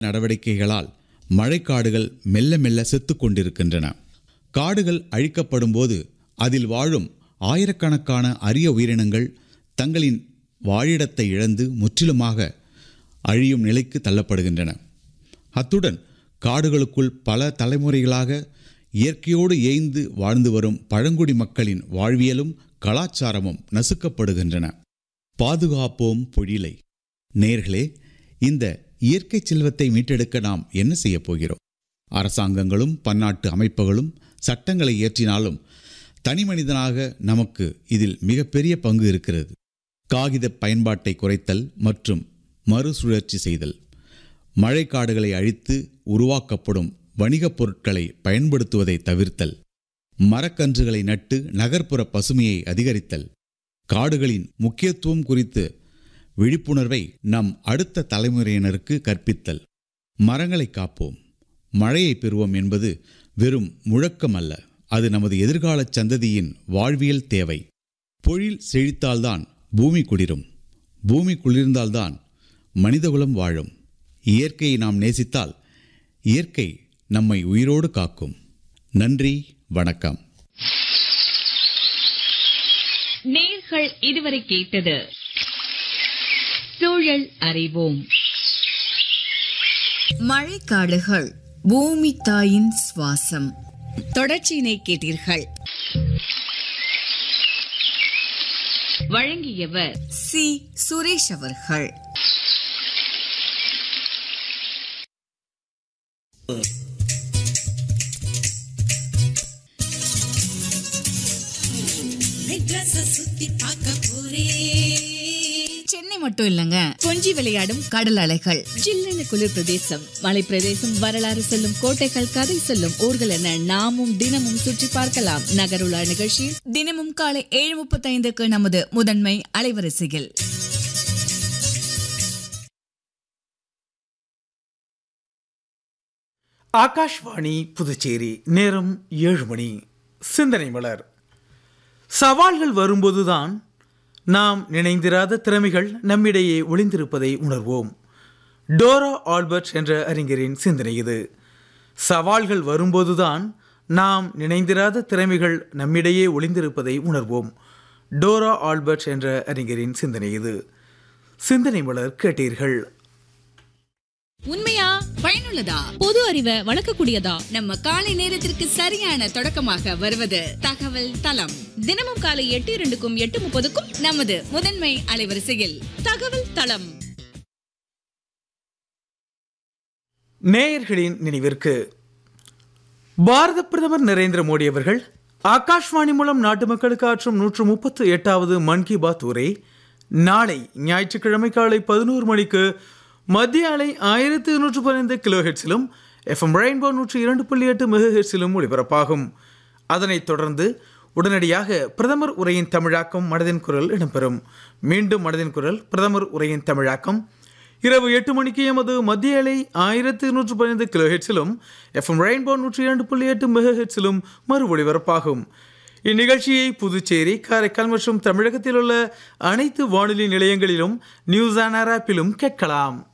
நடவடிக்கைகளால் மழைக்காடுகள் மெல்ல மெல்ல செத்துக் கொண்டிருக்கின்றன காடுகள் அழிக்கப்படும்போது அதில் வாழும் ஆயிரக்கணக்கான அரிய உயிரினங்கள் தங்களின் வாழிடத்தை இழந்து முற்றிலுமாக அழியும் நிலைக்கு தள்ளப்படுகின்றன அத்துடன் காடுகளுக்குள் பல தலைமுறைகளாக இயற்கையோடு ஏய்ந்து வாழ்ந்து வரும் பழங்குடி மக்களின் வாழ்வியலும் கலாச்சாரமும் நசுக்கப்படுகின்றன பாதுகாப்போம் பொழிலை நேர்களே இந்த இயற்கை செல்வத்தை மீட்டெடுக்க நாம் என்ன செய்யப் போகிறோம் அரசாங்கங்களும் பன்னாட்டு அமைப்புகளும் சட்டங்களை இயற்றினாலும் தனி மனிதனாக நமக்கு இதில் மிகப்பெரிய பங்கு இருக்கிறது காகித பயன்பாட்டை குறைத்தல் மற்றும் மறுசுழற்சி செய்தல் மழைக்காடுகளை அழித்து உருவாக்கப்படும் வணிகப் பொருட்களை பயன்படுத்துவதை தவிர்த்தல் மரக்கன்றுகளை நட்டு நகர்ப்புற பசுமையை அதிகரித்தல் காடுகளின் முக்கியத்துவம் குறித்து விழிப்புணர்வை நம் அடுத்த தலைமுறையினருக்கு கற்பித்தல் மரங்களை காப்போம் மழையை பெறுவோம் என்பது வெறும் முழக்கம் அல்ல அது நமது எதிர்கால சந்ததியின் வாழ்வியல் தேவை பொழில் செழித்தால்தான் பூமி குளிரும் பூமி குளிர்ந்தால்தான் மனிதகுலம் வாழும் இயற்கையை நாம் நேசித்தால் இயற்கை நம்மை உயிரோடு காக்கும் நன்றி வணக்கம் நேர்கள் இதுவரை கேட்டது சூழல் அறிவோம் மழைக்காடுகள் பூமி தாயின் சுவாசம் தொடர்ச்சியினை கேட்டீர்கள் வழங்கியவர் சி சுரேஷ் அவர்கள் சென்னை மட்டும் இல்லங்க கொஞ்சி விளையாடும் கடல் அலைகள் ஜில்லென குளிர் பிரதேசம் மலை பிரதேசம் வரலாறு சொல்லும் கோட்டைகள் கதை சொல்லும் ஊர்கள் என நாமும் தினமும் சுற்றி பார்க்கலாம் நகருலா நிகழ்ச்சியில் தினமும் காலை ஏழு முப்பத்தைந்துக்கு நமது முதன்மை அலைவரிசையில் ஆகாஷ்வாணி புதுச்சேரி நேரம் ஏழு மணி சிந்தனை மலர் சவால்கள் வரும்போதுதான் நாம் நினைந்திராத திறமைகள் நம்மிடையே ஒளிந்திருப்பதை உணர்வோம் டோரா ஆல்பர்ட் என்ற அறிஞரின் சிந்தனை இது சவால்கள் வரும்போதுதான் நாம் நினைந்திராத திறமைகள் நம்மிடையே ஒளிந்திருப்பதை உணர்வோம் டோரா ஆல்பர்ட் என்ற அறிஞரின் சிந்தனை இது சிந்தனை மலர் கேட்டீர்கள் உண்மையா பயனுள்ளதா பொது அறிவை வளர்க்கக்கூடியதா நம்ம காலை நேரத்திற்கு சரியான தொடக்கமாக வருவது தகவல் தளம் தினமும் காலை எட்டு இரண்டுக்கும் எட்டு முப்பதுக்கும் நமது முதன்மை அலைவரிசையில் தகவல் தளம் நேயர்களின் நினைவிற்கு பாரத பிரதமர் நரேந்திர மோடி அவர்கள் ஆகாஷ்வாணி மூலம் நாட்டு மக்களுக்கு ஆற்றும் நூற்று முப்பத்து எட்டாவது மன் கி பாத் உரை நாளை ஞாயிற்றுக்கிழமை காலை பதினோரு மணிக்கு மத்திய அலை ஆயிரத்து நூற்று பதினைந்து கிலோ ஹெட்ஸிலும் எஃப்எம் ரெயின்போ நூற்று இரண்டு புள்ளி எட்டு மெகா ஹெட்ஸிலும் ஒளிபரப்பாகும் அதனைத் தொடர்ந்து உடனடியாக பிரதமர் உரையின் தமிழாக்கம் மனதின் குரல் இடம்பெறும் மீண்டும் மனதின் குரல் பிரதமர் உரையின் தமிழாக்கம் இரவு எட்டு மணிக்கு எமது மத்திய அலை ஆயிரத்து நூற்று பதினைந்து கிலோ ஹெட்ஸிலும் எஃப்எம் ரெயின்போ நூற்றி இரண்டு புள்ளி எட்டு மெகா ஹெட்ஸிலும் மறு ஒளிபரப்பாகும் இந்நிகழ்ச்சியை புதுச்சேரி காரைக்கால் மற்றும் தமிழகத்தில் உள்ள அனைத்து வானொலி நிலையங்களிலும் நியூஸ் ஆன் ஆப்பிலும் கேட்கலாம்